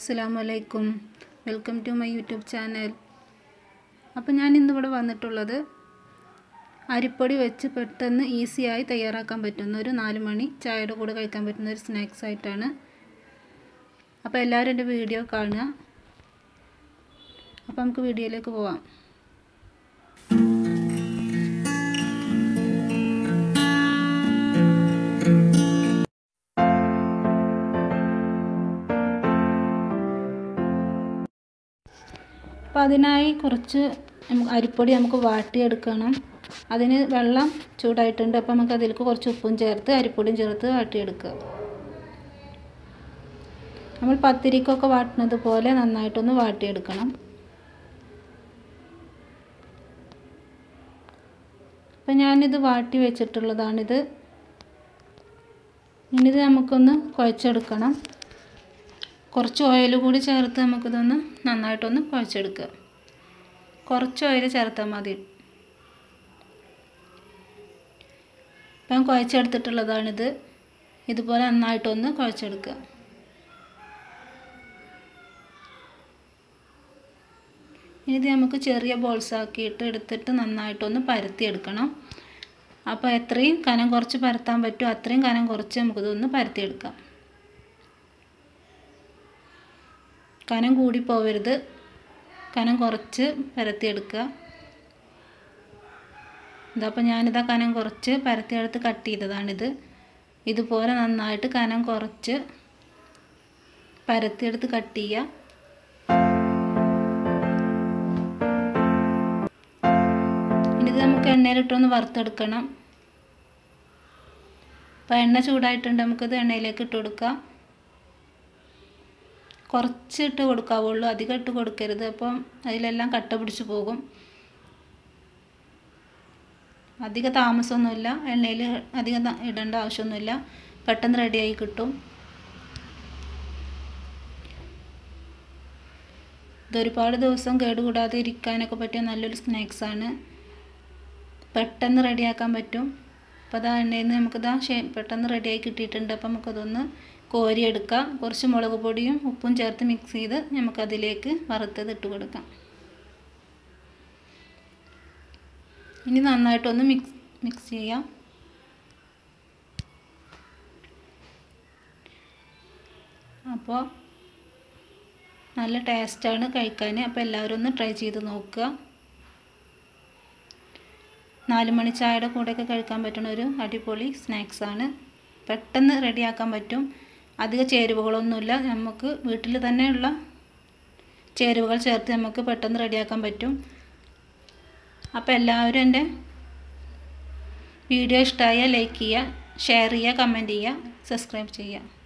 അസ്സാം വലൈക്കും welcome to my YouTube channel അപ്പോൾ ഞാൻ ഇന്നിവിടെ വന്നിട്ടുള്ളത് അരിപ്പൊടി വെച്ച് പെട്ടെന്ന് ഈസിയായി തയ്യാറാക്കാൻ പറ്റുന്ന ഒരു നാല് മണി ചായയുടെ കൂടെ കഴിക്കാൻ പറ്റുന്ന ഒരു സ്നാക്സ് ആയിട്ടാണ് അപ്പോൾ എല്ലാവരും എൻ്റെ വീഡിയോ കാണുക അപ്പോൾ നമുക്ക് വീഡിയോയിലേക്ക് പോവാം അപ്പോൾ അതിനായി കുറച്ച് നമുക്ക് അരിപ്പൊടി നമുക്ക് വാട്ടിയെടുക്കണം അതിന് വെള്ളം ചൂടായിട്ടുണ്ട് അപ്പോൾ നമുക്ക് അതിലേക്ക് കുറച്ച് ഉപ്പും ചേർത്ത് അരിപ്പൊടിയും ചേർത്ത് വാട്ടിയെടുക്കുക നമ്മൾ പത്തിരിക്കൊക്കെ വാട്ടുന്നത് പോലെ നന്നായിട്ടൊന്ന് വാട്ടിയെടുക്കണം അപ്പം ഞാനിത് വാട്ടി വെച്ചിട്ടുള്ളതാണിത് ഇനിയിത് നമുക്കൊന്ന് കുഴച്ചെടുക്കണം കുറച്ച് ഓയിൽ കൂടി ചേർത്ത് നമുക്കിതൊന്ന് നന്നായിട്ടൊന്ന് കുഴച്ചെടുക്കുക കുറച്ച് ഓയിൽ ചേർത്താൽ മതി ഇപ്പം കുഴച്ചെടുത്തിട്ടുള്ളതാണിത് ഇതുപോലെ നന്നായിട്ടൊന്ന് കുഴച്ചെടുക്കുക ഇത് നമുക്ക് ചെറിയ ബോൾസ് ആക്കിയിട്ട് എടുത്തിട്ട് നന്നായിട്ടൊന്ന് പരത്തിയെടുക്കണം അപ്പോൾ എത്രയും കനം കുറച്ച് പരത്താൻ പറ്റുമോ അത്രയും കനം കുറച്ച് നമുക്കിതൊന്ന് പരത്തിയെടുക്കാം കനം കൂടി പോവരുത് കനം കുറച്ച് പരത്തിയെടുക്കുക ഇതപ്പോൾ ഞാനിതാ കനം കുറച്ച് പരത്തിയെടുത്ത് കട്ട് ചെയ്തതാണിത് ഇതുപോലെ നന്നായിട്ട് കനം കുറച്ച് പരത്തിയെടുത്ത് കട്ട് ചെയ്യുക ഇനി ഇത് നമുക്ക് എണ്ണയിലിട്ടൊന്ന് വറുത്തെടുക്കണം അപ്പോൾ എണ്ണ ചൂടായിട്ടുണ്ട് നമുക്കിത് എണ്ണയിലേക്ക് ഇട്ട് കൊടുക്കാം കുറച്ച് ഇട്ട് കൊടുക്കാവുള്ളൂ അധികം ഇട്ട് കൊടുക്കരുത് അപ്പം അതിലെല്ലാം കട്ട പിടിച്ച് പോകും അധിക താമസമൊന്നുമില്ല എണ്ണയിൽ അധികം ഇടേണ്ട ആവശ്യമൊന്നുമില്ല പെട്ടെന്ന് റെഡിയായി കിട്ടും ഇതൊരുപാട് ദിവസം കേടുകൂടാതെ ഇരിക്കാനൊക്കെ പറ്റിയ നല്ലൊരു സ്നാക്സാണ് പെട്ടെന്ന് റെഡിയാക്കാൻ പറ്റും അപ്പോൾ അതാ എണ്ണയിൽ നിന്ന് നമുക്കിതാ പെട്ടെന്ന് റെഡിയായി കിട്ടിയിട്ടുണ്ട് അപ്പോൾ നമുക്കതൊന്ന് കോരിയെടുക്കാം കുറച്ച് മുളക് പൊടിയും ഉപ്പും ചേർത്ത് മിക്സ് ചെയ്ത് നമുക്കതിലേക്ക് വറുത്തത് ഇട്ട് കൊടുക്കാം ഇനി നന്നായിട്ടൊന്ന് മിക്സ് മിക്സ് ചെയ്യാം അപ്പോൾ നല്ല ടേസ്റ്റാണ് കഴിക്കാൻ അപ്പോൾ എല്ലാവരും ഒന്ന് ട്രൈ ചെയ്ത് നോക്കുക നാല് മണി ചായയുടെ കൂടെയൊക്കെ കഴിക്കാൻ പറ്റുന്ന ഒരു അടിപൊളി സ്നാക്സാണ് പെട്ടെന്ന് റെഡിയാക്കാൻ പറ്റും അധിക ചേരുവകളൊന്നുമില്ല നമുക്ക് വീട്ടിൽ തന്നെയുള്ള ചേരുവകൾ ചേർത്ത് നമുക്ക് പെട്ടെന്ന് റെഡിയാക്കാൻ പറ്റും അപ്പോൾ എല്ലാവരും എൻ്റെ വീഡിയോ ഇഷ്ടമായാൽ ലൈക്ക് ചെയ്യുക ഷെയർ ചെയ്യുക കമൻറ്റ് ചെയ്യുക സബ്സ്ക്രൈബ് ചെയ്യുക